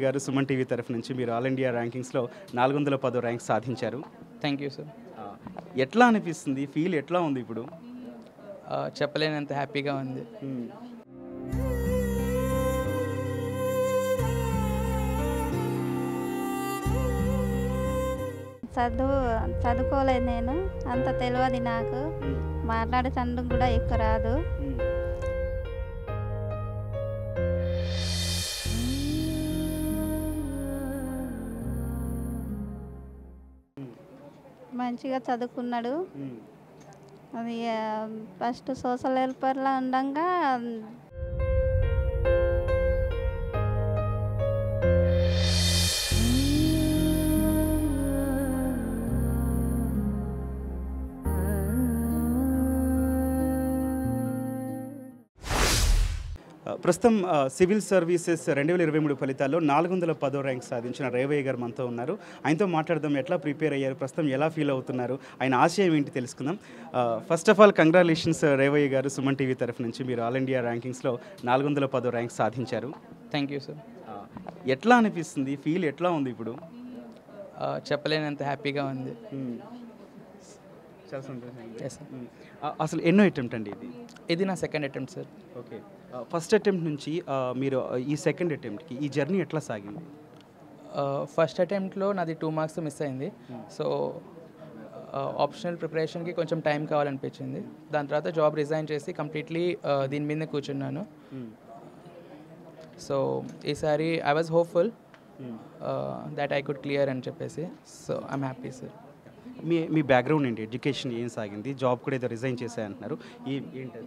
గారు సుమన్ టీవీ తరఫు నుంచి మీరు ఆల్ ఇండియా ర్యాంకింగ్స్లో నాలుగు వందల పదో ర్యాంక్ సాధించారు థ్యాంక్ యూ సార్ ఆ, ఎట్లా అనిపిస్తుంది ఫీల్ ఎట్లా ఉంది ఇప్పుడు చెప్పలేనంత హ్యాపీగా ఉంది చదువు చదువుకోలేదు నేను అంత తెలియదు నాకు మాట్లాడే చందుకు కూడా ఎక్కువ రాదు మంచిగా చదువుకున్నాడు అది ఫస్ట్ సోషల్ వెల్ఫేర్లో ఉండగా ఆ, ప్రస్తుతం ఆ, సివిల్ సర్వీసెస్ రెండు వేల ఇరవై మూడు ఫలితాల్లో నాలుగు వందల పదో ర్యాంక్ సాధించిన రేవయ్య గారు మనతో ఉన్నారు ఆయనతో మాట్లాడదాం ఎట్లా ప్రిపేర్ అయ్యారు ప్రస్తుతం ఎలా ఫీల్ అవుతున్నారు ఆయన ఆశయం ఏంటి తెలుసుకుందాం first of all congratulations Revayya garu Suman TV తరఫు నుంచి మీరు ఆల్ ఇండియా ర్యాంకింగ్స్లో నాలుగు వందల పదో ర్యాంక్ సాధించారు థ్యాంక్ యూ సార్ ఆ, ఎట్లా అనిపిస్తుంది ఫీల్ ఎట్లా ఉంది ఇప్పుడు చెప్పలేనంత హ్యాపీగా ఉంది చాలా సంతోషంగా Yes, sir. ఉమ్. ఆ, అసలు ఎన్నో అటెంప్ట్ అండి ఇది ఇది నా second attempt sir okay first attempt నుంచి ఆ, మీరు ఆ, ఈ సెకండ్ అటెంప్ట్కి ఈ జర్నీ ఎట్లా సాగింది ఫస్ట్ అటెంప్ట్లో నాది టూ మార్క్స్ మిస్ అయింది సో ఆప్షనల్ ప్రిపరేషన్కి కొంచెం టైం కావాలనిపించింది దాని తర్వాత జాబ్ రిజైన్ చేసి కంప్లీట్లీ దీని మీదనే కూర్చున్నాను సో ఈసారి I was hopeful that I could clear అని చెప్పేసి సో ఐమ్ హ్యాపీ సార్ మీ మీ బ్యాక్గ్రౌండ్ ఏంటి ఎడ్యుకేషన్ ఏం సాగింది జాబ్ కూడా ఏదో రిజైన్ చేసా అంటున్నారు ఏ ఏంటది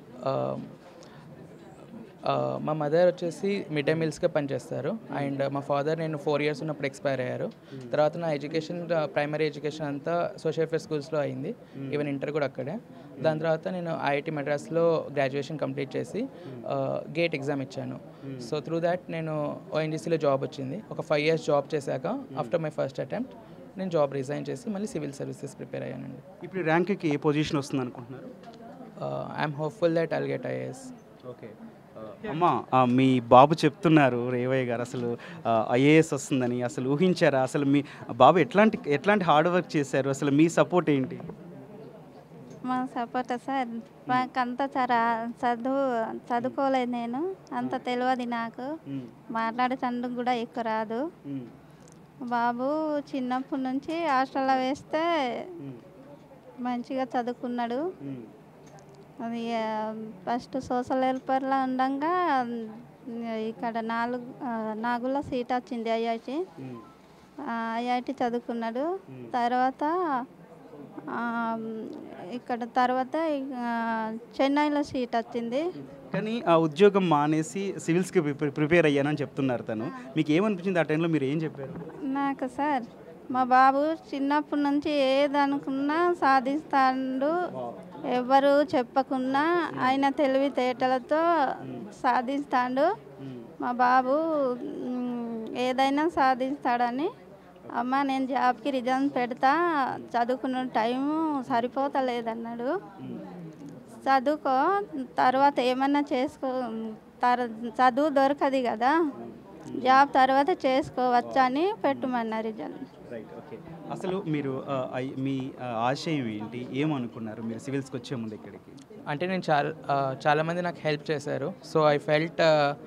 మా మదర్ వచ్చేసి మిడ్ డే మీల్స్గా పనిచేస్తారు అండ్ మా ఫాదర్ నేను ఫోర్ ఇయర్స్ ఉన్నప్పుడు ఎక్స్పైర్ అయ్యారు తర్వాత నా ఎడ్యుకేషన్ ప్రైమరీ ఎడ్యుకేషన్ అంతా సోషల్ ఫేర్ స్కూల్స్లో అయింది ఈవెన్ ఇంటర్ కూడా అక్కడే దాని తర్వాత నేను ఐఐటి మెడ్రాస్లో గ్రాడ్యుయేషన్ కంప్లీట్ చేసి గేట్ ఎగ్జామ్ ఇచ్చాను సో త్రూ దాట్ నేను ఓఎన్జీసీలో జాబ్ వచ్చింది ఒక ఫైవ్ ఇయర్స్ జాబ్ చేశాక ఆఫ్టర్ మై ఫస్ట్ అటెంప్ట్ నేను జాబ్ రిజైన్ చేసి మళ్ళీ సివిల్ సర్వీసెస్ ప్రిపేర్ అయ్యానండి ఇప్పుడు ర్యాంక్కి ఏ పొజిషన్ వస్తుంది అనుకుంటున్నారు I'm hopeful that I'll get IAS okay అమ్మా ఆ, మీ బాబు చెప్తున్నారు రేవయ్య గారు అసలు ఐఏఎస్ వస్తుందని అసలు ఊహించారా అసలు మీ బాబు ఎట్లాంటి ఎట్లాంటి హార్డ్ వర్క్ చేశారు అసలు మీ సపోర్ట్ ఏంటి మా సపోర్ట్ సార్ మాకంత చరా చదువు చదువుకోలేదు నేను అంత తెలియదు నాకు మాట్లాడే చందుకు కూడా ఎక్కువ రాదు బాబు చిన్నప్పటి నుంచి హాస్టల్లో వేస్తే మంచిగా చదువుకున్నాడు అది ఫస్ట్ సోషల్ వెల్ఫేర్లో ఉండగా ఇక్కడ నాలుగు ఆ, నాగులో సీట్ వచ్చింది ఐఐటి ఐఐటి చదువుకున్నాడు తర్వాత ఆ, ఇక్కడ తర్వాత ఆ, చెన్నైలో సీట్ వచ్చింది కానీ ఆ ఉద్యోగం మానేసి సివిల్స్కి ప్రిపేర్ ప్రిపేర్ అయ్యానని చెప్తున్నారు తను మీకు ఏమనిపించింది ఆ టైంలో మీరు ఏం చెప్పారు నాకు సార్ మా బాబు చిన్నప్పటి నుంచి ఏదనుకున్నా సాధిస్తాడు ఎవరు చెప్పకున్నా ఆయన తెలివితేటలతో సాధిస్తాడు మా బాబు మ్, ఏదైనా సాధిస్తాడని అమ్మ నేను జాబ్కి రిజైన్ పెడతా చదువుకున్న టైము సరిపోతలేదన్నాడు చదువుకో తర్వాత ఏమన్నా చేసుకో తర చదువు దొరకదు కదా జాబ్ తర్వాత చేసుకోవచ్చు అని పెట్టమన్నారు రిజల్ట్ రైట్ ఓకే అసలు మీరు ఆ, ఐ- మీ ఆ, ఆశయం ఏంటి ఏమనుకున్నారు మీరు సివిల్స్కి వచ్చే ముందు ఇక్కడికి అంటే నేను చాలా చాలామంది నాకు హెల్ప్ చేశారు సో ఐ ఫెల్ట్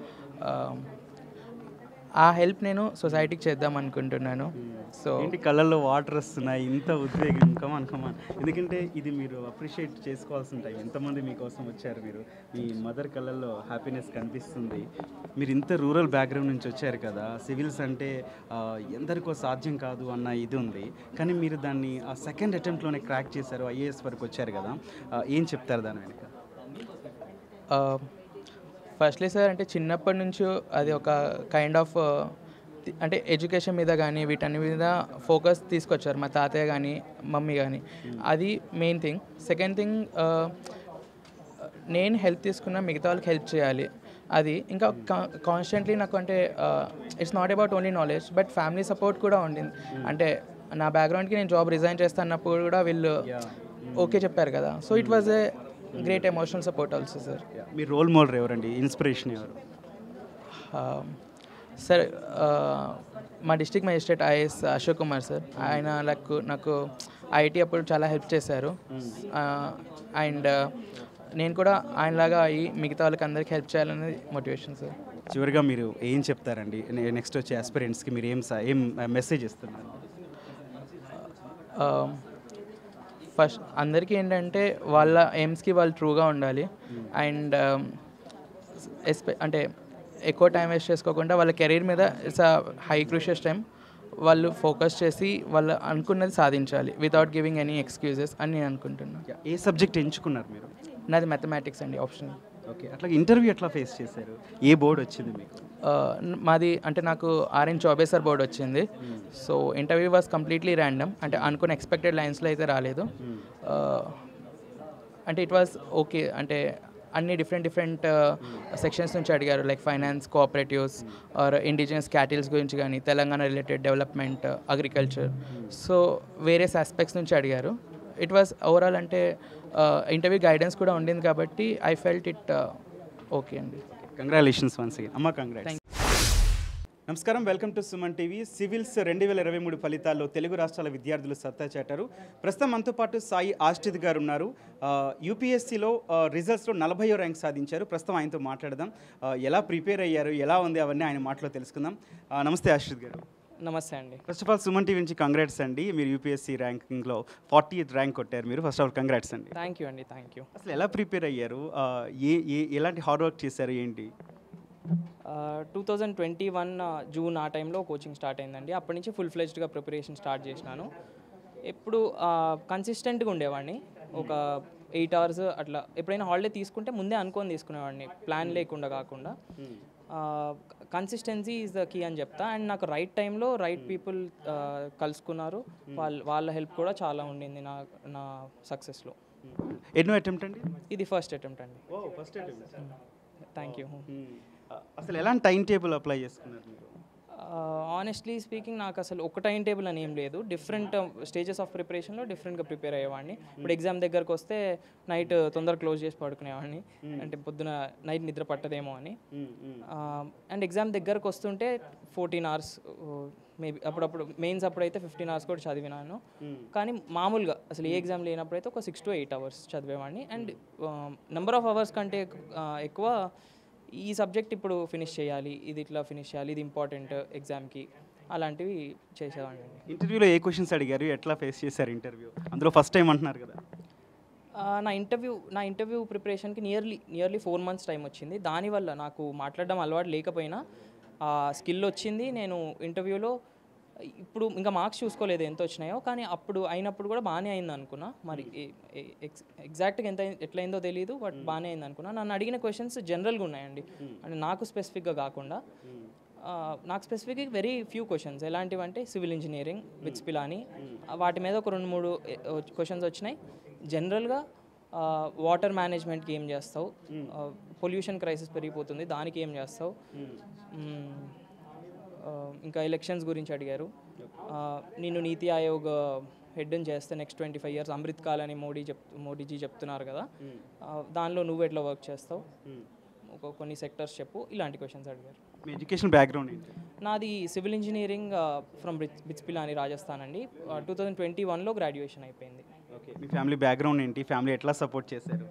ఆ హెల్ప్ నేను సొసైటీకి చేద్దాం అనుకుంటున్నాను సో ఏంటి కళ్ళల్లో వాటర్ వస్తున్నాయి ఇంత ఉద్వేగం కమాన్ కమాన్ ఎందుకంటే ఇది మీరు అప్రిషియేట్ చేసుకోవాల్సిన టైం ఎంతమంది మీకోసం వచ్చారు మీరు మీ మదర్ కళ్ళల్లో హ్యాపీనెస్ కనిపిస్తుంది మీరు ఇంత రూరల్ బ్యాక్గ్రౌండ్ నుంచి వచ్చారు కదా సివిల్స్ అంటే ఆ, ఎందరికో సాధ్యం కాదు అన్న ఇది ఉంది కానీ మీరు దాన్ని ఆ సెకండ్ అటెంప్ట్లోనే క్రాక్ చేశారు ఐఏఎస్ వరకు వచ్చారు కదా ఆ, ఏం చెప్తారు దాని వెనుక ఫస్ట్లీ సార్ అంటే చిన్నప్పటి నుంచి అది ఒక కైండ్ ఆఫ్ అంటే ఎడ్యుకేషన్ మీద కానీ వీటన్ని మీద ఫోకస్ తీసుకొచ్చారు మా తాతయ్య కానీ మమ్మీ కానీ అది మెయిన్ థింగ్ సెకండ్ థింగ్ నేను హెల్ప్ తీసుకున్న మిగతా వాళ్ళకి హెల్ప్ చేయాలి అది ఇంకా కాన్స్టెంట్లీ నాకు అంటే it's not about only knowledge but family support కూడా ఉండింది అంటే నా బ్యాక్గ్రౌండ్కి నేను జాబ్ రిజైన్ చేస్తున్నప్పుడు కూడా వీళ్ళు ఓకే చెప్పారు కదా so it was a great emotional support also sir మీ రోల్ మోడల్ ఎవరండి ఇన్స్పిరేషన్ ఎవరు సార్ ఆ, మా district magistrate IAS Ashok Kumar sir ఆయన నాకు నాకు ఐఐటి అప్పుడు చాలా హెల్ప్ చేశారు అండ్ నేను కూడా ఆయనలాగా అయ్యి మిగతా వాళ్ళకి అందరికీ హెల్ప్ చేయాలనేది మోటివేషన్ సార్ చివరిగా మీరు ఏం చెప్తారండి నెక్స్ట్ వచ్చే ఆస్పిరెంట్స్కి మీరు ఏం స- ఏం మెసేజ్ ఇస్తున్నారు ఫస్ట్ అందరికీ ఏంటంటే వాళ్ళ ఎయిమ్స్కి వాళ్ళు ట్రూగా ఉండాలి అండ్ ఎస్పె అంటే ఎక్కువ టైం వేస్ట్ చేసుకోకుండా వాళ్ళ కెరీర్ మీద it's a high crucial time వాళ్ళు ఫోకస్ చేసి వాళ్ళు అనుకున్నది సాధించాలి వితౌట్ గివింగ్ ఎనీ ఎక్స్క్యూజెస్ అని నేను అనుకుంటున్నాను ఏ సబ్జెక్ట్ ఎంచుకున్నారు మీరు నాది మ్యాథమెటిక్స్ అండి ఆప్షన్ ఓకే అట్లా ఇంటర్వ్యూ ఎట్లా ఫేస్ చేశారు ఏ బోర్డు వచ్చింది మీకు మాది అంటే నాకు ఆర్ఎన్ చౌబేసర్ బోర్డ్ వచ్చింది so interview was completely random అంటే అనుకున్న ఎక్స్పెక్టెడ్ లైన్స్లో అయితే రాలేదు Uh, అంటే ఇట్ వాస్ ఓకే అంటే అన్ని డిఫరెంట్ డిఫరెంట్ సెక్షన్స్ నుంచి అడిగారు like finance cooperatives or indigenous cattles గురించి కానీ Telangana related development agriculture so various aspects నుంచి అడిగారు ఇట్ వాస్ ఓవరాల్ అంటే ఇంటర్వ్యూ గైడెన్స్ కూడా ఉండింది కాబట్టి ఐ ఫెల్ట్ ఇట్ ఓకే అండి కంగ్రాచులేషన్స్ వన్స్ అమ్మ కంగ్రాట్స్ నమస్కారం welcome to Suman TV civils రెండు వేల ఇరవై మూడు ఫలితాల్లో తెలుగు రాష్ట్రాల విద్యార్థులు సత్తా చాటారు ప్రస్తుతం మనతో పాటు సాయి ఆశ్రిత్ గారు ఉన్నారు యూపీఎస్సీలో రిజల్ట్స్లో నలభైయో ర్యాంక్ సాధించారు ప్రస్తుతం ఆయనతో మాట్లాడదాం ఆ, ఎలా ప్రిపేర్ అయ్యారు ఎలా ఉంది అవన్నీ ఆయన మాటలో తెలుసుకుందాం ఆ, నమస్తే ఆశ్రిత్ గారు నమస్తే అండి first of all Suman TV నుంచి కంగ్రాట్స్ అండి మీరు యూపీఎస్సీ ర్యాంకింగ్లో ఫార్టీ ఎయిత్ ర్యాంక్ కొట్టారు మీరు ఫస్ట్ ఆఫ్ ఆల్ కంగ్రాట్స్ అండి థ్యాంక్ యూ అండి థ్యాంక్ యూ అసలు ఎలా ప్రిపేర్ అయ్యారు ఆ, ఏ ఏ ఎలాంటి హార్డ్ వర్క్ చేశారు ఏంటి two thousand twenty one June ఆ టైంలో కోచింగ్ స్టార్ట్ అయిందండి అప్పటి నుంచి ఫుల్ ఫ్లెజ్డ్గా ప్రిపరేషన్ స్టార్ట్ చేసినాను ఎప్పుడు కన్సిస్టెంట్గా ఉండేవాడిని ఒక ఎయిట్ అవర్స్ అట్లా ఎప్పుడైనా హాలిడే తీసుకుంటే ముందే అనుకొని తీసుకునేవాడిని ప్లాన్ లేకుండా కాకుండా కన్సిస్టెన్సీ ఈజ్ ద కీ అని చెప్తా అండ్ నాకు రైట్ టైంలో రైట్ పీపుల్ కలుసుకున్నారు వాళ్ళ వాళ్ళ హెల్ప్ కూడా చాలా ఉండింది నా నా సక్సెస్లో ఎన్నో అటెంప్ట్ అండి ఇది ఫస్ట్ అటెంప్ట్ అండి ఓ ఫస్ట్ అటెంప్ట్ థ్యాంక్ యూ అసలు ఎలాంటి టైం టేబుల్ అప్లై చేసుకున్నారు మీరు ఆనెస్ట్లీ స్పీకింగ్ నాకు అసలు ఒక టైం టేబుల్ అని ఏం లేదు డిఫరెంట్ స్టేజెస్ ఆఫ్ ప్రిపరేషన్లో డిఫరెంట్గా ప్రిపేర్ అయ్యేవాడిని ఇప్పుడు ఎగ్జామ్ దగ్గరకు వస్తే నైట్ తొందర క్లోజ్ చేసి పడుకునేవాడిని అంటే పొద్దున నైట్ నిద్ర పట్టదేమో అని అండ్ ఎగ్జామ్ దగ్గరకు వస్తుంటే ఫోర్టీన్ అవర్స్ మేబీ అప్పుడప్పుడు మెయిన్స్ అప్పుడైతే ఫిఫ్టీన్ అవర్స్ కూడా చదివినాను కానీ మామూలుగా అసలు ఏ ఎగ్జామ్ లేనప్పుడైతే ఒక సిక్స్ టు ఎయిట్ అవర్స్ చదివేవాడిని అండ్ నెంబర్ ఆఫ్ అవర్స్ కంటే ఆ, ఎక్కువ ఈ సబ్జెక్ట్ ఇప్పుడు ఫినిష్ చేయాలి ఇది ఇట్లా ఫినిష్ చేయాలి ఇది ఇంపార్టెంట్ ఎగ్జామ్కి అలాంటివి చేసేవాడిని ఇంటర్వ్యూలో ఏ క్వశ్చన్స్ అడిగారు ఎట్లా ఫేస్ చేశారు ఇంటర్వ్యూ అందులో ఫస్ట్ టైం అంటున్నారు కదా ఆ, నా ఇంటర్వ్యూ నా ఇంటర్వ్యూ ప్రిపరేషన్కి nearly nearly four months time వచ్చింది దానివల్ల నాకు మాట్లాడడం అలవాటు లేకపోయినా స్కిల్ వచ్చింది నేను ఇంటర్వ్యూలో ఇప్పుడు ఇంకా మార్క్స్ చూసుకోలేదు ఎంత వచ్చినాయో కానీ అప్పుడు అయినప్పుడు కూడా బాగానే అయింది అనుకున్నా మరి ఎగ్జాక్ట్గా ఎంత అయి- ఎట్లయిందో తెలియదు బట్ బాగానే అయింది అనుకున్నా నన్ను అడిగిన క్వశ్చన్స్ జనరల్గా ఉన్నాయండి అంటే నాకు స్పెసిఫిక్గా కాకుండా ఆ, నాకు స్పెసిఫిక్ వెరీ ఫ్యూ క్వశ్చన్స్ ఎలాంటివంటే సివిల్ ఇంజనీరింగ్ విత్ పిలాని వాటి మీద ఒక రెండు మూడు క్వశ్చన్స్ వచ్చినాయి జనరల్గా వాటర్ మేనేజ్మెంట్కి ఏం చేస్తావు పొల్యూషన్ క్రైసిస్ పెరిగిపోతుంది దానికి ఏం చేస్తావు మ్మ్. ఆ, ఇంకా ఎలక్షన్స్ గురించి అడిగారు ఆ, నిన్ను నీతి ఆయోగ్ హెడ్ని చేస్తే next twenty five years Amrit Kaal అని మోడీ చెప్ మోడీజీ చెప్తున్నారు కదా ఆ, దానిలో నువ్వు ఎట్లా వర్క్ చేస్తావు ఒక కొన్ని సెక్టర్స్ చెప్పు ఇలాంటి క్వశ్చన్స్ అడిగారు మీ ఎడ్యుకేషన్ బ్యాక్గ్రౌండ్ ఏంటి నాది civil engineering from BITS Pilani Rajasthan అండి టూ థౌజండ్ ట్వంటీ వన్లో గ్రాడ్యుయేషన్ అయిపోయింది ఓకే మీ ఫ్యామిలీ బ్యాక్గ్రౌండ్ ఏంటి ఫ్యామిలీ ఎట్లా సపోర్ట్ చేశారు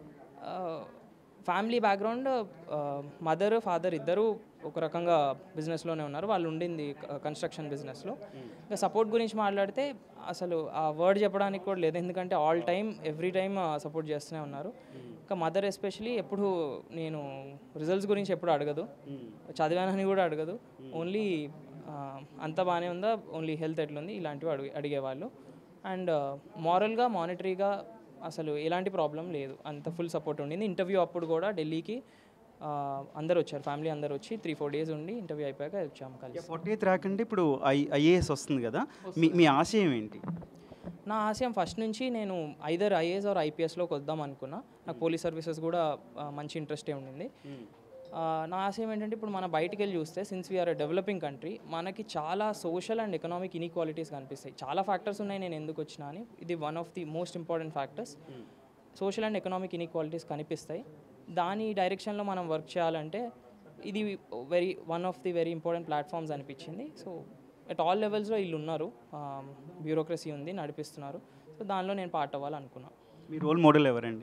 ఫ్యామిలీ బ్యాక్గ్రౌండ్ మదర్ ఫాదర్ ఇద్దరు ఒక రకంగా బిజినెస్లోనే ఉన్నారు వాళ్ళు ఉండింది కన్స్ట్రక్షన్ బిజినెస్లో ఇంకా సపోర్ట్ గురించి మాట్లాడితే అసలు ఆ వర్డ్ చెప్పడానికి కూడా లేదు ఎందుకంటే all time every time support చేస్తూనే ఉన్నారు ఇంకా మదర్ ఎస్పెషలీ ఎప్పుడు నేను రిజల్ట్స్ గురించి ఎప్పుడు అడగదు చదివానని కూడా అడగదు ఓన్లీ అంత బాగానే ఉందా ఓన్లీ హెల్త్ ఎట్లుంది ఇలాంటివి అడిగే అడిగేవాళ్ళు అండ్ మారల్గా మానిటరీగా అసలు ఎలాంటి ప్రాబ్లం లేదు అంత ఫుల్ సపోర్ట్ ఉండింది ఇంటర్వ్యూ అప్పుడు కూడా ఢిల్లీకి ఆ, అందరు వచ్చారు ఫ్యామిలీ అందరు వచ్చి త్రీ ఫోర్ డేస్ ఉండి ఇంటర్వ్యూ అయిపోయాక వచ్చాము కలిసి ఫార్టీ ఎయిత్ ర్యాంక్ అంటే ఇప్పుడు ఐ ఐఏఎస్ వస్తుంది కదా మీ మీ ఆశయం ఏంటి నా ఆశయం ఫస్ట్ నుంచి నేను ఐదర్ ఐఏఎస్ ఆర్ ఐపీఎస్లోకి వద్దాం అనుకున్నా నాకు పోలీస్ సర్వీసెస్ కూడా ఆ, మంచి ఇంట్రెస్టే ఉండింది ఆ, నా ఆశయం ఏంటంటే ఇప్పుడు మనం బయటికి వెళ్ళి చూస్తే సిన్స్ వీఆర్ డెవలపింగ్ కంట్రీ మనకి చాలా సోషల్ అండ్ ఎకనామిక్ ఇన్ఈక్వాలిటీస్ కనిపిస్తాయి చాలా ఫ్యాక్టర్స్ ఉన్నాయి నేను ఎందుకు వచ్చినా అని ఇది one of the most important factors social and economic inequalities కనిపిస్తాయి దాని డైరెక్షన్లో మనం వర్క్ చేయాలంటే ఇది very one of the very important platforms అనిపించింది సో అట్ ఆల్ లెవెల్స్లో వీళ్ళు ఉన్నారు బ్యూరోక్రసీ ఉంది నడిపిస్తున్నారు సో దానిలో నేను పార్ట్ అవ్వాలనుకున్నాను మీ రోల్ మోడల్ ఎవరండి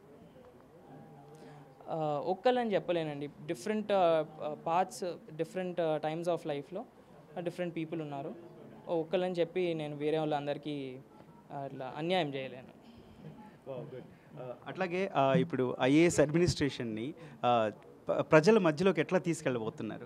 ఒక్కళ్ళని చెప్పలేనండి different parts different times of లైఫ్లో డిఫరెంట్ పీపుల్ ఉన్నారు ఒక్కళ్ళని చెప్పి నేను వేరే వాళ్ళందరికీ అట్లా అన్యాయం చేయలేను అట్లాగే ఆ, ఇప్పుడు ఐఏఎస్ అడ్మినిస్ట్రేషన్ని ఆ, ప- ప్రజల మధ్యలోకి ఎట్లా తీసుకెళ్ళబోతున్నారు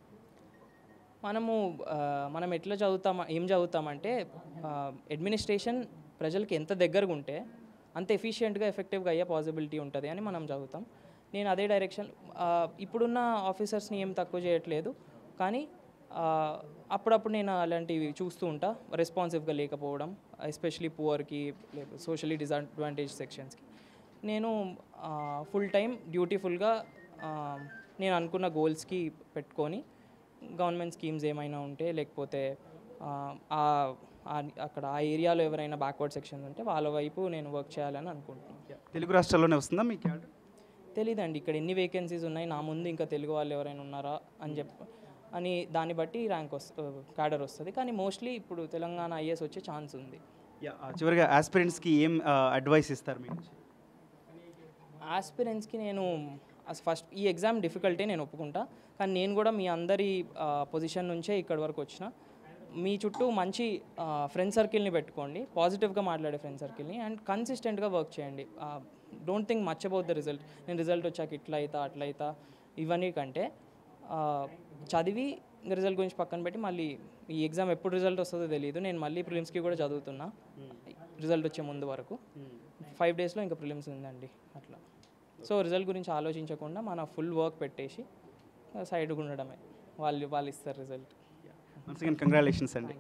మనము ఆ, మనం ఎట్లా చదువుతాం ఏం చదువుతామంటే అడ్మినిస్ట్రేషన్ ప్రజలకి ఎంత దగ్గరగా ఉంటే అంత ఎఫిషియెంట్గా ఎఫెక్టివ్గా అయ్యే పాసిబిలిటీ ఉంటుంది అని మనం చదువుతాం నేను అదే డైరెక్షన్ ఇప్పుడున్న ఆఫీసర్స్ని ఏం తక్కువ చేయట్లేదు కానీ ఆ, అప్పుడప్పుడు నేను అలాంటివి చూస్తూ ఉంటా రెస్పాన్సివ్గా లేకపోవడం ఎస్పెషలీ పువర్కి సోషలీ డిసడ్వాంటేజ్ సెక్షన్స్కి నేను ఫుల్ టైం డ్యూటీఫుల్గా నేను అనుకున్న గోల్స్కి పెట్టుకొని గవర్నమెంట్ స్కీమ్స్ ఏమైనా ఉంటే లేకపోతే ఆ, ఆ- ఆ- అక్కడ ఆ ఏరియాలో ఎవరైనా బ్యాక్వర్డ్ సెక్షన్స్ ఉంటే వాళ్ళ వైపు నేను వర్క్ చేయాలని అనుకుంటున్నాను తెలుగు రాష్ట్రాల్లోనే వస్తుందా మీ క్యాడర్ తెలీదండి ఇక్కడ ఎన్ని వేకెన్సీస్ ఉన్నాయి నా ముందు ఇంకా తెలుగు వాళ్ళు ఎవరైనా ఉన్నారా అని చెప్పి అని దాన్ని బట్టి ర్యాంక్ వస్తు క్యాడర్ వస్తుంది కానీ మోస్ట్లీ ఇప్పుడు తెలంగాణ ఐఏఎస్ వచ్చే ఛాన్స్ ఉంది యా, ఆ, చివరిగా ఆస్పిరెంట్స్కి ఏం అడ్వైస్ ఇస్తారు మీ నుంచి ఆస్పిరెంట్స్కి నేను ఫస్ట్ ఈ ఎగ్జామ్ డిఫికల్టే నేను ఒప్పుకుంటా కానీ నేను కూడా మీ అందరి పొజిషన్ నుంచే ఇక్కడి వరకు వచ్చిన మీ చుట్టూ మంచి ఫ్రెండ్ సర్కిల్ని పెట్టుకోండి పాజిటివ్గా మాట్లాడే ఫ్రెండ్ సర్కిల్ని అండ్ కన్సిస్టెంట్గా వర్క్ చేయండి don't think much about the result నేను రిజల్ట్ వచ్చాక ఇట్లా అవుతా అట్లా అవుతా ఇవన్నీ కంటే ఆ, చదివి రిజల్ట్ గురించి పక్కన పెట్టి మళ్ళీ ఈ ఎగ్జామ్ ఎప్పుడు రిజల్ట్ వస్తుందో తెలియదు నేను మళ్ళీ ప్రిలిమ్స్కి కూడా చదువుతున్నా రిజల్ట్ వచ్చే ముందు వరకు ఫైవ్ డేస్లో ఇంకా ప్రిలిమ్స్ ఉందండి అట్లా సో రిజల్ట్ గురించి ఆలోచించకుండా మన ఫుల్ వర్క్ పెట్టేసి సైడ్ ఉండడమే వాళ్ళు వాళ్ళు ఇస్తారు రిజల్ట్ వన్స్ అగైన్ కంగ్రాచులేషన్స్ అండి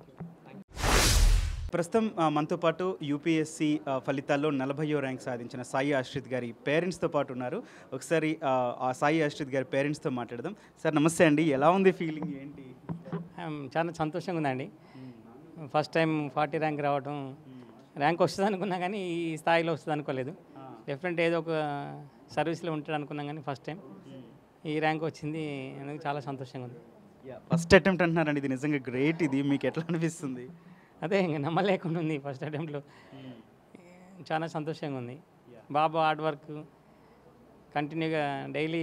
ప్రస్తుతం ఆ, మనతో పాటు యూపీఎస్సి ఆ, ఫలితాల్లో నలభయో ర్యాంక్ సాధించిన సాయి ఆశ్రిత్ గారి పేరెంట్స్తో పాటు ఉన్నారు ఒకసారి ఆ, ఆ సాయి ఆశ్రిత్ గారి పేరెంట్స్తో మాట్లాడదాం సార్ నమస్తే అండి ఎలా ఉంది ఫీలింగ్ ఏంటి ఐమ్ చాలా సంతోషంగా ఉందండి ఫస్ట్ టైం ఫార్టీ ర్యాంక్ రావడం ర్యాంక్ వస్తుంది అనుకున్నా కానీ ఈ స్థాయిలో వస్తుంది అనుకోలేదు డిఫరెంట్ ఏదో ఒక సర్వీస్లో ఉంటాడు అనుకున్నాం కానీ ఫస్ట్ టైం ఈ ర్యాంక్ వచ్చింది అనేది చాలా సంతోషంగా ఉంది ఫస్ట్ అటెంప్ట్ అంటున్నారండి ఇది నిజంగా గ్రేట్ ఇది మీకు ఎట్లా అనిపిస్తుంది అదే ఇంకా నమ్మలేకుండా ఉంది ఫస్ట్ అటెంప్ట్లో చాలా సంతోషంగా ఉంది బాబా హార్డ్ వర్క్ కంటిన్యూగా డైలీ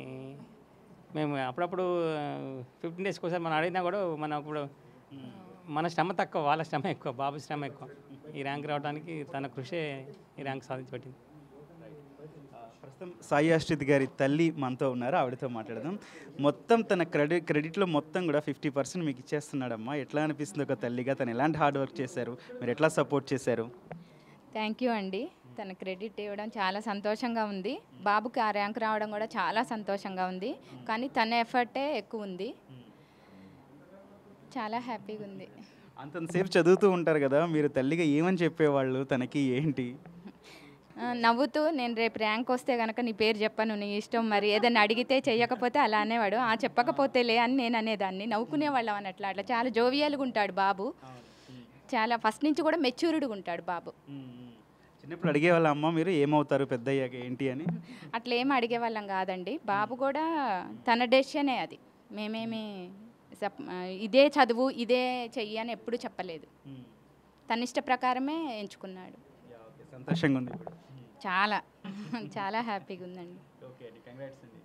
మేము అప్పుడప్పుడు ఫిఫ్టీన్ డేస్కి ఒకసారి మనం అడిగినా కూడా మన అప్పుడు మన శ్రమ తక్కువ వాళ్ళ శ్రమ ఎక్కువ బాబు శ్రమ ఎక్కువ ఈ ర్యాంక్ రావడానికి తన కృషే ఈ ర్యాంక్ సాధించి పెట్టింది ప్రస్తుతం సాయి ఆశ్రిత్ గారి తల్లి మనతో ఉన్నారు ఆవిడతో మాట్లాడదాం మొత్తం తన క్రెడిట్ క్రెడిట్లో మొత్తం కూడా ఫిఫ్టీ పర్సెంట్ మీకు ఇచ్చేస్తున్నాడమ్మా ఎట్లా అనిపిస్తుంది ఒక తల్లిగా తను ఎలాంటి హార్డ్ వర్క్ చేశారు మీరు ఎట్లా సపోర్ట్ చేశారు థ్యాంక్ యూ అండి తన క్రెడిట్ ఇవ్వడం చాలా సంతోషంగా ఉంది బాబుకి ఆ ర్యాంక్ రావడం కూడా చాలా సంతోషంగా ఉంది కానీ తన ఎఫర్టే ఎక్కువ ఉంది చాలా హ్యాపీగా ఉంది అంతంతసేపు చదువుతూ ఉంటారు కదా మీరు తల్లిగా ఏమని చెప్పేవాళ్ళు తనకి ఏంటి ఆ, నవ్వుతూ నేను రేపు ర్యాంక్ వస్తే కనుక నీ పేరు చెప్పను నీ ఇష్టం మరి ఏదైనా అడిగితే చెయ్యకపోతే అలా అనేవాడు ఆ చెప్పకపోతేలే అని నేను అనేదాన్ని నవ్వుకునేవాళ్ళం అన్నట్లు అట్లా చాలా జోవియల్గా ఉంటాడు బాబు చాలా ఫస్ట్ నుంచి కూడా మెచ్యూర్డ్గా ఉంటాడు బాబు చిన్నప్పుడు అడిగేవాళ్ళ అమ్మ మీరు ఏమవుతారు పెద్ద అయ్యాక ఏంటి అని అట్లా ఏం అడిగేవాళ్ళం కాదండి బాబు కూడా తన డెసిషనే అది మేమేమి సప్- ఇదే చదువు ఇదే చెయ్యి అని ఎప్పుడు చెప్పలేదు తన ఇష్ట ప్రకారమే ఎంచుకున్నాడు సంతోషంగా ఉంది ఇప్పుడు చాలా చాలా హ్యాపీగా ఉందండి ఓకే అండి కంగ్రాట్స్ అండి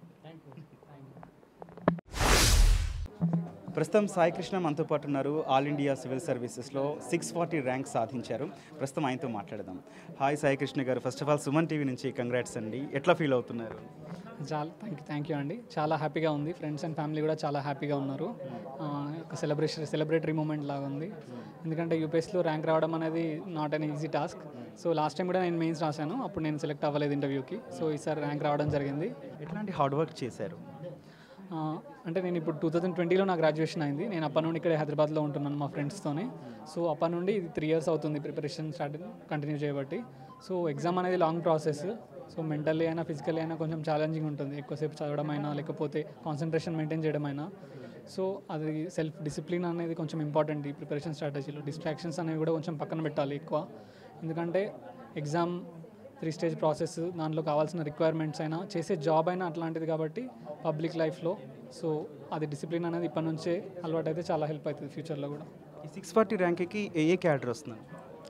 ప్రస్తుతం సాయి కృష్ణ మనతో పాటు ఉన్నారు ఆల్ ఇండియా సివిల్ సర్వీసెస్లో సిక్స్ ఫార్టీ ర్యాంక్ సాధించారు ప్రస్తుతం ఆయనతో మాట్లాడదాం hi Sai Krishna garu first of all Suman TV నుంచి కంగ్రాట్స్ అండి ఎట్లా ఫీల్ అవుతున్నారు చాలా థ్యాంక్ యూ థ్యాంక్ యూ అండి చాలా హ్యాపీగా ఉంది ఫ్రెండ్స్ అండ్ ఫ్యామిలీ కూడా చాలా హ్యాపీగా ఉన్నారు ఆ, ఒక సెలబ్రేషన్ సెలబ్రేటరీ మూమెంట్ లాగా ఉంది ఎందుకంటే యూపీఎస్లో ర్యాంక్ రావడం అనేది not an easy task so last time కూడా నేను మెయిన్స్ రాశాను అప్పుడు నేను సెలెక్ట్ అవ్వలేదు ఇంటర్వ్యూకి సో ఈసారి ర్యాంక్ రావడం జరిగింది ఎట్లాంటి హార్డ్ వర్క్ చేశారు ఆ, అంటే నేను ఇప్పుడు టూ థౌజండ్ ట్వంటీలో నా గ్రాడ్యుయేషన్ అయింది నేను అప్పటి నుండి ఇక్కడే హైదరాబాద్లో ఉంటున్నాను మా ఫ్రెండ్స్తోనే సో అప్పటి నుండి ఇది త్రీ ఇయర్స్ అవుతుంది ప్రిపరేషన్ స్టార్ట్ కంటిన్యూ చేయబట్టి సో ఎగ్జామ్ అనేది లాంగ్ ప్రాసెస్ సో మెంటల్లీ అయినా ఫిజికల్లీ అయినా కొంచెం ఛాలెంజింగ్ ఉంటుంది ఎక్కువసేపు చదవడం అయినా లేకపోతే కాన్సన్ట్రేషన్ మెయింటైన్ చేయడం అయినా సో అది సెల్ఫ్ డిసిప్లిన్ అనేది కొంచెం ఇంపార్టెంట్ ఈ ప్రిపరేషన్ స్ట్రాటజీలో డిస్ట్రాక్షన్స్ అనేవి కూడా కొంచెం పక్కన పెట్టాలి ఎక్కువ ఎందుకంటే ఎగ్జామ్ త్రీ స్టేజ్ ప్రాసెస్ దాంట్లో కావాల్సిన రిక్వైర్మెంట్స్ అయినా చేసే జాబ్ అయినా అట్లాంటిది కాబట్టి పబ్లిక్ లైఫ్లో సో అది డిసిప్లిన్ అనేది ఇప్పటి నుంచే అలవాటు అయితే చాలా హెల్ప్ అవుతుంది ఫ్యూచర్లో కూడా ఈ సిక్స్ ఫార్టీ ర్యాంక్కి ఏ ఏ క్యాడర్ వస్తున్నాను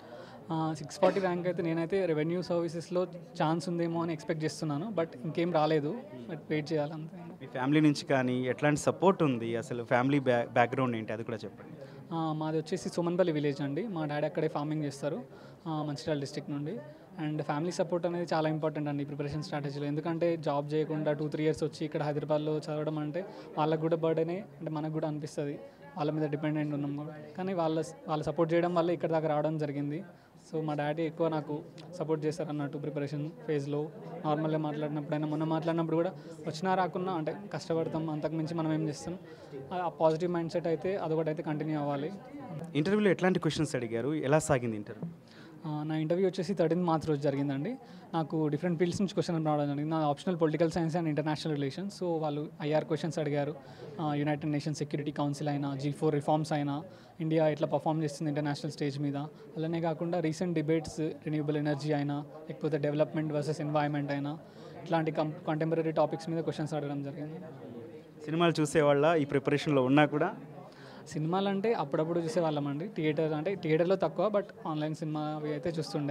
సిక్స్ ఫార్టీ ర్యాంక్ అయితే నేనైతే రెవెన్యూ సర్వీసెస్లో ఛాన్స్ ఉందేమో అని ఎక్స్పెక్ట్ చేస్తున్నాను బట్ ఇంకేం రాలేదు బట్ వెయిట్ చేయాలి అంతే మీ ఫ్యామిలీ నుంచి కానీ ఎట్లాంటి సపోర్ట్ ఉంది అసలు ఫ్యామిలీ బ్యా బ్యాక్గ్రౌండ్ ఏంటి అది కూడా చెప్పండి ఆ, మాది వచ్చేసి సుమన్పల్లి విలేజ్ అండి మా డాడీ అక్కడే ఫార్మింగ్ చేస్తారు ఆ, మంచిర్యాల డిస్ట్రిక్ట్ నుండి అండ్ ఫ్యామిలీ సపోర్ట్ అనేది చాలా ఇంపార్టెంట్ అండి ప్రిపరేషన్ స్ట్రాటజీలో ఎందుకంటే జాబ్ చేయకుండా టూ త్రీ ఇయర్స్ వచ్చి ఇక్కడ హైదరాబాద్లో చదవడం అంటే వాళ్ళకు కూడా బర్డనే అంటే మనకు కూడా అనిపిస్తుంది వాళ్ళ మీద డిపెండెంట్ ఉన్నాం కూడా కానీ వాళ్ళ వాళ్ళ సపోర్ట్ చేయడం వల్ల ఇక్కడ దాకా రావడం జరిగింది సో మా డాడీ ఎక్కువ నాకు సపోర్ట్ చేస్తారు అన్నట్టు ప్రిపరేషన్ ఫేజ్లో నార్మల్గా మాట్లాడినప్పుడైనా మొన్న మాట్లాడినప్పుడు కూడా వచ్చినా రాకున్నా అంటే కష్టపడతాం అంతకుమించి మనం ఏం చేస్తాం ఆ పాజిటివ్ మైండ్ సెట్ అయితే అదొకటి అయితే కంటిన్యూ అవ్వాలి ఇంటర్వ్యూలో ఎట్లాంటి క్వశ్చన్స్ అడిగారు ఎలా సాగింది ఇంటర్వ్యూ ఆ, నా ఇంటర్వ్యూ వచ్చేసి థర్టీన్ మార్చ్ రోజు జరిగిందండి నాకు డిఫరెంట్ ఫీల్డ్స్ నుంచి క్వశ్చన్ రావడం జరిగింది నా optional political science and international relations so వాళ్ళు ఐఆర్ క్వశ్చన్స్ అడిగారు యునైటెడ్ నేషన్స్ సెక్యూరిటీ కౌన్సిల్ అయినా జీ ఫోర్ రిఫార్మ్స్ అయినా ఇండియా ఎట్లా పర్ఫామ్ చేస్తుంది ఇంటర్నేషనల్ స్టేజ్ మీద అలానే కాకుండా రీసెంట్ డిబేట్స్ రెన్యూబుల్ ఎనర్జీ అయినా లేకపోతే డెవలప్మెంట్ వర్సెస్ ఎన్వైర్న్మెంట్ అయినా ఇట్లాంటి కం కంటెంపరీ టాపిక్స్ మీద క్వశ్చన్స్ అడగడం జరిగింది సినిమాలు చూసేవాళ్ళ ఈ ప్రిపరేషన్లో ఉన్నా కూడా సినిమాలు అంటే అప్పుడప్పుడు చూసేవాళ్ళం అండి థియేటర్ అంటే థియేటర్లో తక్కువ బట్ ఆన్లైన్ సినిమా అవి అయితే చూస్తుండే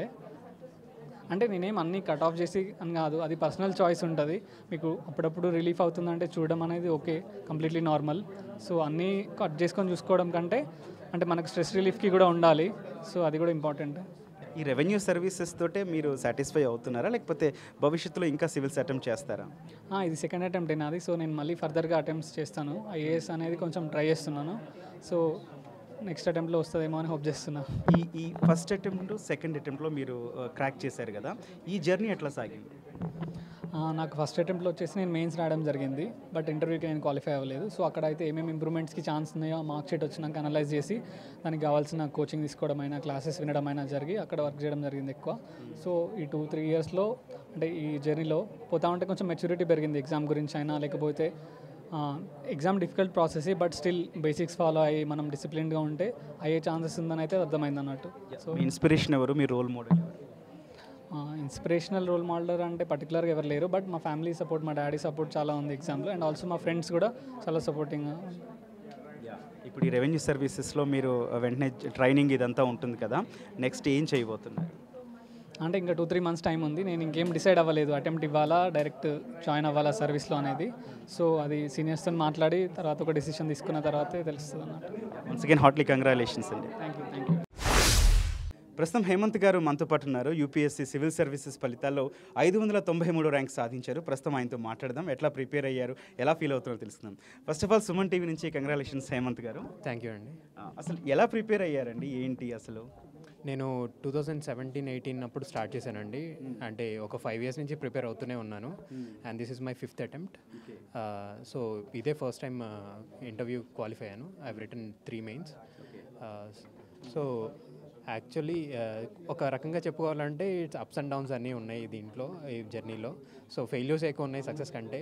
అంటే నేనేం అన్నీ కట్ ఆఫ్ చేసి అని కాదు అది పర్సనల్ చాయిస్ ఉంటుంది మీకు అప్పుడప్పుడు రిలీఫ్ అవుతుందంటే చూడడం అనేది ఓకే కంప్లీట్లీ నార్మల్ సో అన్నీ కట్ చేసుకొని చూసుకోవడం కంటే అంటే మనకు స్ట్రెస్ రిలీఫ్కి కూడా ఉండాలి సో అది కూడా ఇంపార్టెంట్ ఈ రెవెన్యూ సర్వీసెస్ తోటే మీరు సాటిస్ఫై అవుతున్నారా లేకపోతే భవిష్యత్తులో ఇంకా సివిల్స్ అటెంప్ట్ చేస్తారా ఆ, ఇది సెకండ్ అటెంప్ట్ నాది సో నేను మళ్ళీ ఫర్దర్గా అటెంప్ట్స్ చేస్తాను ఐఏఎస్ అనేది కొంచెం ట్రై చేస్తున్నాను సో నెక్స్ట్ అటెంప్ట్లో వస్తుందేమో అని హోప్ చేస్తున్నాను ఈ ఈ ఫస్ట్ అటెంప్ట్ సెకండ్ అటెంప్ట్లో మీరు క్రాక్ చేశారు కదా ఈ జర్నీ ఎట్లా సాగింది ఆ, నాకు ఫస్ట్ అటెంప్ట్లో వచ్చేసి నేను మెయిన్స్ రాయడం జరిగింది బట్ ఇంటర్వ్యూకి నేను క్వాలిఫై అవ్వలేదు సో అక్కడ అయితే ఏమేమి ఇంప్రూవ్మెంట్స్కి ఛాన్స్ ఉన్నాయో మార్క్ షీట్ వచ్చినాక అనలైజ్ చేసి దానికి కావాల్సిన కోచింగ్ తీసుకోవడం అయినా క్లాసెస్ వినడం అయినా జరిగి అక్కడ వర్క్ చేయడం జరిగింది ఎక్కువ సో ఈ టూ త్రీ ఇయర్స్లో అంటే ఈ జర్నీలో పోతా ఉంటే కొంచెం మెచ్యూరిటీ పెరిగింది ఎగ్జామ్ గురించి అయినా లేకపోతే exam difficult process but still basics follow అయ్యి మనం డిసిప్లిన్గా ఉంటే అయ్యే ఛాన్సెస్ ఉందని అయితే అర్థమైంది అన్నట్టు సో మీ ఇన్స్పిరేషన్ ఎవరు మీ రోల్ మోడల్ ఎవరు ఇన్స్పిరేషనల్ రోల్ మోడల్ అంటే పర్టికులర్గా ఎవరు లేరు బట్ మా ఫ్యామిలీ సపోర్ట్ మా డాడీ సపోర్ట్ చాలా ఉంది ఎగ్జామ్లో అండ్ ఆల్సో మా ఫ్రెండ్స్ కూడా చాలా సపోర్టింగ్ ఇప్పుడు ఈ రెవెన్యూ సర్వీసెస్లో మీరు వెంటనే ట్రైనింగ్ ఇదంతా ఉంటుంది కదా నెక్స్ట్ ఏం చేయబోతున్నారు అంటే ఇంకా టూ త్రీ మంత్స్ టైం ఉంది నేను ఇంకేం డిసైడ్ అవ్వలేదు అటెంప్ట్ ఇవ్వాలా డైరెక్ట్ జాయిన్ అవ్వాలా సర్వీస్లో అనేది సో అది సీనియర్స్తో మాట్లాడి తర్వాత ఒక డెసిషన్ తీసుకున్న తర్వాతే తెలుస్తుంది అన్నట్టు వన్స్ అగైన్ హార్ట్లీ కంగ్రాచులేషన్స్ అండి థ్యాంక్ యూ థ్యాంక్ యూ ప్రస్తుతం హేమంత్ గారు మనతో పాటు ఉన్నారు యూపీఎస్సీ సివిల్ సర్వీసెస్ ఫలితాల్లో ఐదు వందల తొంభై మూడు ర్యాంక్ సాధించారు ప్రస్తుతం ఆయనతో మాట్లాడదాం ఎట్లా ప్రిపేర్ అయ్యారు ఎలా ఫీల్ అవుతున్నారో తెలుసుకుందాం first of all Suman TV నుంచి congratulations Hemanth garu thank you అండి ఆ, అసలు ఎలా ప్రిపేర్ అయ్యారండి ఏంటి అసలు నేను టూ థౌజండ్ సెవెంటీన్ ఎయిటీన్ అప్పుడు స్టార్ట్ చేశానండి అంటే ఒక ఫైవ్ ఇయర్స్ నుంచి ప్రిపేర్ అవుతూనే ఉన్నాను and this is my fifth attempt so ఇదే ఫస్ట్ టైం ఇంటర్వ్యూ క్వాలిఫై అయ్యాను I written three mains so actually ఒక రకంగా చెప్పుకోవాలంటే ఇట్స్ అప్స్ అండ్ డౌన్స్ అన్నీ ఉన్నాయి దీంట్లో ఈ జర్నీలో సో ఫెయిల్యూర్స్ ఎక్కువ ఉన్నాయి సక్సెస్ కంటే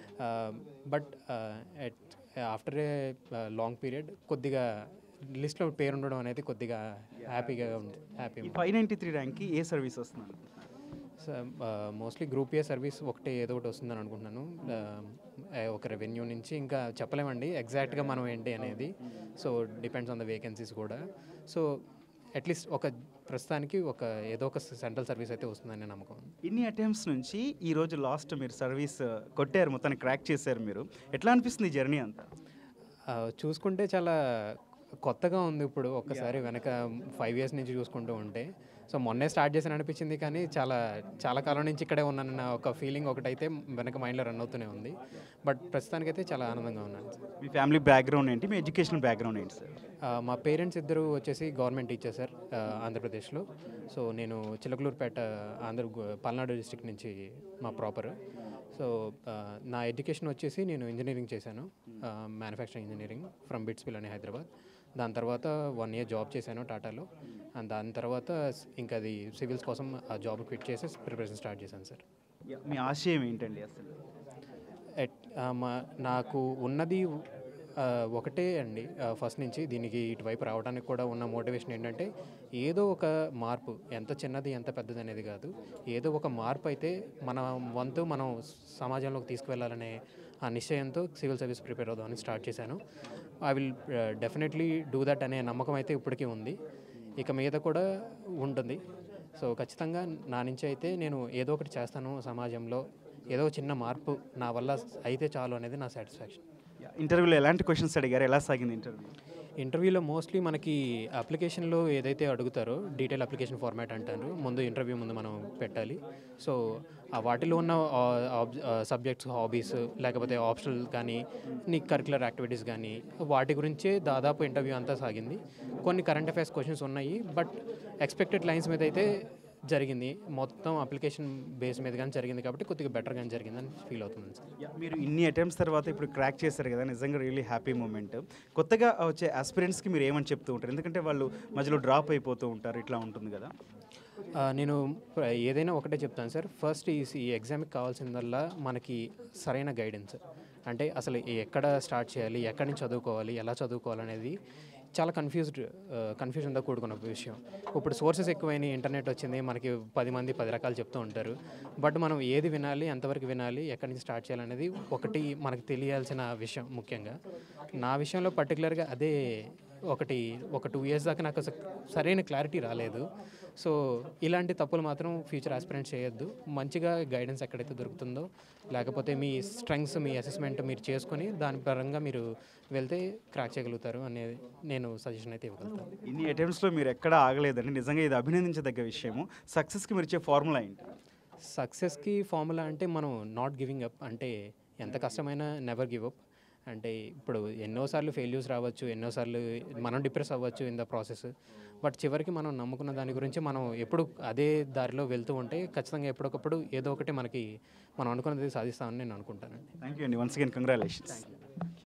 but after a long period కొద్దిగా లిస్ట్లో పేరు ఉండడం అనేది కొద్దిగా హ్యాపీగా ఉంది హ్యాపీ ఈ ఫైవ్ నైంటీ త్రీ ర్యాంక్కి ఏ సర్వీస్ వస్తున్నారు మోస్ట్లీ గ్రూప్ ఏ సర్వీస్ ఒకటి ఏదో ఒకటి వస్తుందని అనుకుంటున్నాను ఆ, ఒక రెవెన్యూ నుంచి ఇంకా చెప్పలేమండి ఎగ్జాక్ట్గా మనం ఏంటి అనేది so depends on the vacancies కూడా సో అట్లీస్ట్ ఒక ప్రస్తుతానికి ఒక ఏదో ఒక సెంట్రల్ సర్వీస్ అయితే వస్తుందని నమ్మకం ఇన్ని అటెంప్ట్స్ నుంచి ఈ రోజు లాస్ట్ మీరు సర్వీస్ కొట్టారు మొత్తాన్ని క్రాక్ చేశారు మీరు ఎట్లా అనిపిస్తుంది ఈ జర్నీ అంతా ఆ, చూసుకుంటే చాలా కొత్తగా ఉంది ఇప్పుడు ఒక్కసారి వెనక ఫైవ్ ఇయర్స్ నుంచి చూసుకుంటూ ఉంటే సో మొన్నే స్టార్ట్ చేశాను అనిపించింది కానీ చాలా చాలా కాలం నుంచి ఇక్కడే ఉన్నానన్న ఒక ఫీలింగ్ ఒకటైతే వెనక మైండ్లో రన్ అవుతూనే ఉంది బట్ ప్రస్తుతానికైతే చాలా ఆనందంగా ఉన్నాను సార్ మీ ఫ్యామిలీ బ్యాక్గ్రౌండ్ ఏంటి మీ ఎడ్యుకేషనల్ బ్యాక్గ్రౌండ్ ఏంటి సార్ ఆ, మా పేరెంట్స్ ఇద్దరు వచ్చేసి గవర్నమెంట్ టీచర్ సార్ ఆ, ఆంధ్రప్రదేశ్లో సో నేను చిలకలూరుపేట ఆంధ్ర గు- పల్నాడు డిస్ట్రిక్ట్ నుంచి మా ప్రాపర్ సో ఆ, నా ఎడ్యుకేషన్ వచ్చేసి నేను ఇంజనీరింగ్ చేశాను మ్యానుఫ్యాక్చరింగ్ ఇంజనీరింగ్ ఫ్రమ్ బిట్స్పిల్ అని హైదరాబాద్ దాని తర్వాత వన్ ఇయర్ జాబ్ చేశాను టాటాలో అండ్ దాని తర్వాత స్- ఇంకా అది సివిల్స్ కోసం ఆ జాబ్ క్విట్ చేసి ప్రిపరేషన్ స్టార్ట్ చేశాను సార్ మీ ఆశయం ఏంటండి అసలు ఎట్ ఆ, మా నాకు ఉన్నది ఆ, ఒకటే అండి ఫస్ట్ నుంచి దీనికి ఇటువైపు రావడానికి కూడా ఉన్న మోటివేషన్ ఏంటంటే ఏదో ఒక మార్పు ఎంత చిన్నది ఎంత పెద్దది అనేది కాదు ఏదో ఒక మార్పు అయితే మన వంతు మనం సమాజంలోకి తీసుకువెళ్ళాలనే ఆ నిశ్చయంతో సివిల్ సర్వీస్ ప్రిపేర్ అవుదామని స్టార్ట్ చేశాను I will definitely do that అనే నమ్మకం అయితే ఇప్పటికీ ఉంది ఇక మీద కూడా ఉంటుంది సో ఖచ్చితంగా నా నుంచి అయితే నేను ఏదో ఒకటి చేస్తాను సమాజంలో ఏదో ఒక చిన్న మార్పు నా వల్ల అయితే చాలు అనేది నా సాటిస్ఫాక్షన్ ఇంటర్వ్యూలో ఎలాంటి క్వశ్చన్స్ అడిగారు ఎలా సాగింది ఇంటర్వ్యూ ఇంటర్వ్యూలో మోస్ట్లీ మనకి అప్లికేషన్లో ఏదైతే అడుగుతారో డీటెయిల్ అప్లికేషన్ ఫార్మాట్ అంటారు ముందు ఇంటర్వ్యూ ముందు మనం పెట్టాలి సో ఆ వాటిలో ఉన్న సబ్జెక్ట్స్ హాబీస్ లేకపోతే ఆప్షనల్ కానీ నీ కరికులర్ యాక్టివిటీస్ కానీ వాటి గురించే దాదాపు ఇంటర్వ్యూ అంతా సాగింది కొన్ని కరెంట్ అఫైర్స్ క్వశ్చన్స్ ఉన్నాయి బట్ ఎక్స్పెక్టెడ్ లైన్స్ మీద అయితే జరిగింది మొత్తం అప్లికేషన్ బేస్ మీద కానీ జరిగింది కాబట్టి కొద్దిగా బెటర్గానే జరిగిందని ఫీల్ అవుతుంది సార్ యా, మీరు ఇన్ని అటెంప్ట్స్ తర్వాత ఇప్పుడు క్రాక్ చేశారు కదా నిజంగా రియల్లీ హ్యాపీ మూమెంట్ కొత్తగా వచ్చే ఆస్పిరెంట్స్కి మీరు ఏమని చెప్తూ ఉంటారు ఎందుకంటే వాళ్ళు మధ్యలో డ్రాప్ అయిపోతూ ఉంటారు ఇట్లా ఉంటుంది కదా ఆ, నేను ప్ర- ఏదైనా ఒకటే చెప్తాను సార్ ఫస్ట్ ఈ ఈ ఎగ్జామ్కి కావాల్సిందల్లా మనకి సరైన గైడెన్స్ అంటే అసలు ఎక్కడ స్టార్ట్ చేయాలి ఎక్కడి నుంచి చదువుకోవాలి ఎలా చదువుకోవాలి అనేది చాలా కన్ఫ్యూజ్డ్ కన్ఫ్యూజన్తో కూడుకున్న విషయం ఇప్పుడు సోర్సెస్ ఎక్కువైనాయి ఇంటర్నెట్ వచ్చింది మనకి పది మంది పది రకాలు చెప్తూ ఉంటారు బట్ మనం ఏది వినాలి ఎంతవరకు వినాలి ఎక్కడి నుంచి స్టార్ట్ చేయాలనేది ఒకటి మనకు తెలియాల్సిన విషయం ముఖ్యంగా నా విషయంలో పర్టికులర్గా అదే ఒకటి ఒక టూ ఇయర్స్ దాకా నాకు అసలు సరైన క్లారిటీ రాలేదు సో ఇలాంటి తప్పులు మాత్రం ఫ్యూచర్ ఆస్పిరెంట్ చేయొద్దు మంచిగా గైడెన్స్ ఎక్కడైతే దొరుకుతుందో లేకపోతే మీ స్ట్రెంగ్స్ మీ అసెస్మెంట్ మీరు చేసుకొని దాని పరంగా మీరు వెళ్తే క్రాక్ చేయగలుగుతారు అనేది నేను సజెషన్ అయితే ఇవ్వగలుగుతాను ఇన్ని అటెంప్ట్స్లో మీరు ఎక్కడ ఆగలేదండి నిజంగా ఇది అభినందించదగ్గ విషయము సక్సెస్కి మీరు ఇచ్చే ఫార్ములా ఏంటి సక్సెస్కి ఫార్ములా అంటే మనం నాట్ గివింగ్ అప్ అంటే ఎంత కష్టమైనా నెవర్ గివ్ అప్ అంటే ఇప్పుడు ఎన్నోసార్లు ఫెయిల్యూర్స్ రావచ్చు ఎన్నోసార్లు మనం డిప్రెస్ అవ్వచ్చు ఇన్ ద ప్రాసెస్ బట్ చివరికి మనం నమ్ముకున్న దాని గురించి మనం ఎప్పుడు అదే దారిలో వెళ్తూ ఉంటే ఖచ్చితంగా ఎప్పటికప్పుడు ఏదో ఒకటి మనకి మనం అనుకున్నది సాధిస్తామని నేను అనుకుంటానండి థ్యాంక్ యూ అండి వన్స్ అగైన్ కంగ్రాచులేషన్స్